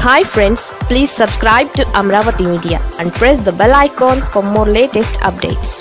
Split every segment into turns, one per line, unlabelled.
hi friends please subscribe to Amaravati media and press the bell icon for more latest updates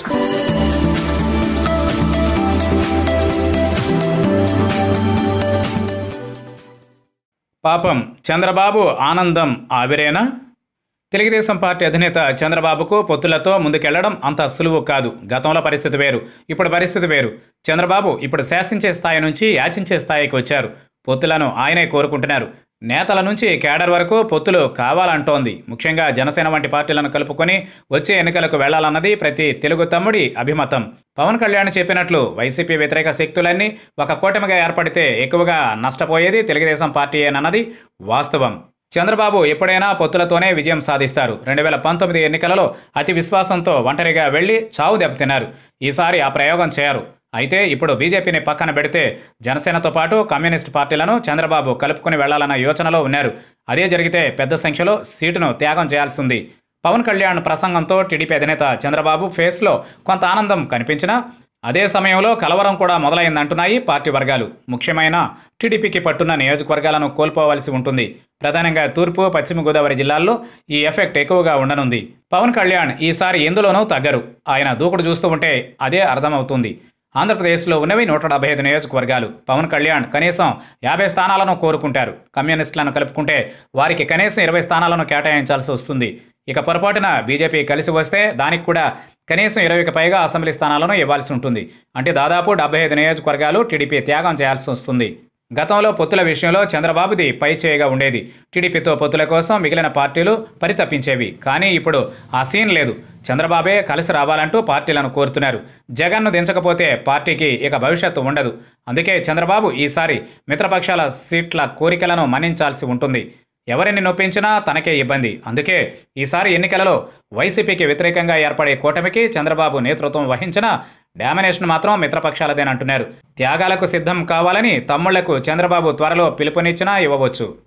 పాపం చంద్రబాబు ఆనందం ఆవిరేనా Telugu Desam party అధినేత చంద్రబాబుకు పొత్తులతో ముందుకెళ్లడం అంత సులువు కాదు గతంలో పరిస్థితి వేరు ఇప్పుడు పరిస్థితి వేరు చంద్రబాబు ఇప్పుడు శాసించే స్థాయి నుంచి యాచించే స్థాయికి వచ్చారు పొత్తులను ఆయనే కోరుకుంటున్నారు నేతల నుంచి కేడర్ వరకు పొత్తులు కావాలంటోంది ముఖ్యంగా జనసేన వంటి పార్టీలను కలుపుకొని వచ్చే ఎన్నికలకు వెళ్లాలన్నది ప్రతి తెలుగు తమ్ముడి అభిమతం పవన్ కళ్యాణ్ చెప్పినట్లు వైసీపీ వ్యతిరేక శక్తులన్నీ ఒక కూటమిగా ఏర్పడితే ఎక్కువగా నష్టపోయేది తెలుగుదేశం పార్టీయేనన్నది వాస్తవం చంద్రబాబు ఎప్పుడైనా పొత్తులతోనే విజయం సాధిస్తారు రెండు వేల పంతొమ్మిది ఎన్నికలలో అతి విశ్వాసంతో ఒంటరిగా వెళ్లి చావు దెబ్బతిన్నారు ఈసారి ఆ ప్రయోగం చేయరు అయితే ఇప్పుడు బీజేపీని పక్కన పెడితే జనసేనతో పాటు కమ్యూనిస్ట్ పార్టీలను చంద్రబాబు కలుపుకుని వెళ్లాలన్న యోచనలో ఉన్నారు అదే జరిగితే పెద్ద సంఖ్యలో సీటును త్యాగం చేయాల్సి ఉంది పవన్ కళ్యాణ్ ప్రసంగంతో టీడీపీ అధినేత చంద్రబాబు ఫేస్లో కొంత ఆనందం కనిపించినా అదే సమయంలో కలవరం కూడా మొదలైందంటున్నాయి పార్టీ వర్గాలు ముఖ్యమైన టీడీపీకి పట్టున్న నియోజకవర్గాలను కోల్పోవలసి ఉంటుంది ప్రధానంగా తూర్పు పశ్చిమ గోదావరి జిల్లాల్లో ఈ ఎఫెక్ట్ ఎక్కువగా ఉండనుంది పవన్ కళ్యాణ్ ఈసారి ఎందులోనూ తగ్గరు ఆయన దూకుడు చూస్తూ ఉంటే అదే అర్థమవుతుంది ఆంధ్రప్రదేశ్లో ఉన్నవి నూట డెబ్బై ఐదు నియోజకవర్గాలు పవన్ కళ్యాణ్ కనీసం యాభై స్థానాలను కోరుకుంటారు కమ్యూనిస్టులను కలుపుకుంటే వారికి కనీసం ఇరవై స్థానాలను కేటాయించాల్సి వస్తుంది ఇక పొరపాటున బీజేపీ కలిసి వస్తే దానికి కూడా కనీసం ఇరవైకి పైగా అసెంబ్లీ స్థానాలను ఇవ్వాల్సి ఉంటుంది అంటే దాదాపు డెబ్బై ఐదు నియోజకవర్గాలు టీడీపీ త్యాగం చేయాల్సి వస్తుంది గతంలో పొత్తుల విషయంలో చంద్రబాబుది పై చేయిగా ఉండేది టీడీపీతో పొత్తుల కోసం మిగిలిన పార్టీలు పరితపించేవి కానీ ఇప్పుడు ఆ సీన్ లేదు చంద్రబాబే కలిసి రావాలంటూ పార్టీలను కోరుతున్నారు జగన్ను దించకపోతే పార్టీకి ఇక భవిష్యత్తు ఉండదు అందుకే చంద్రబాబు ఈసారి మిత్రపక్షాల సీట్ల కోరికలను మన్నించాల్సి ఉంటుంది ఎవరిని నొప్పించినా తనకే ఇబ్బంది అందుకే ఈసారి ఎన్నికలలో వైసీపీకి వ్యతిరేకంగా ఏర్పడే కూటమికి చంద్రబాబు నేతృత్వం వహించిన డామినేషన్ మాత్రం మిత్రపక్షాలదేనంటున్నారు త్యాగాలకు సిద్ధం కావాలని తమ్ముళ్లకు చంద్రబాబు త్వరలో పిలుపునిచ్చినా ఇవ్వవచ్చు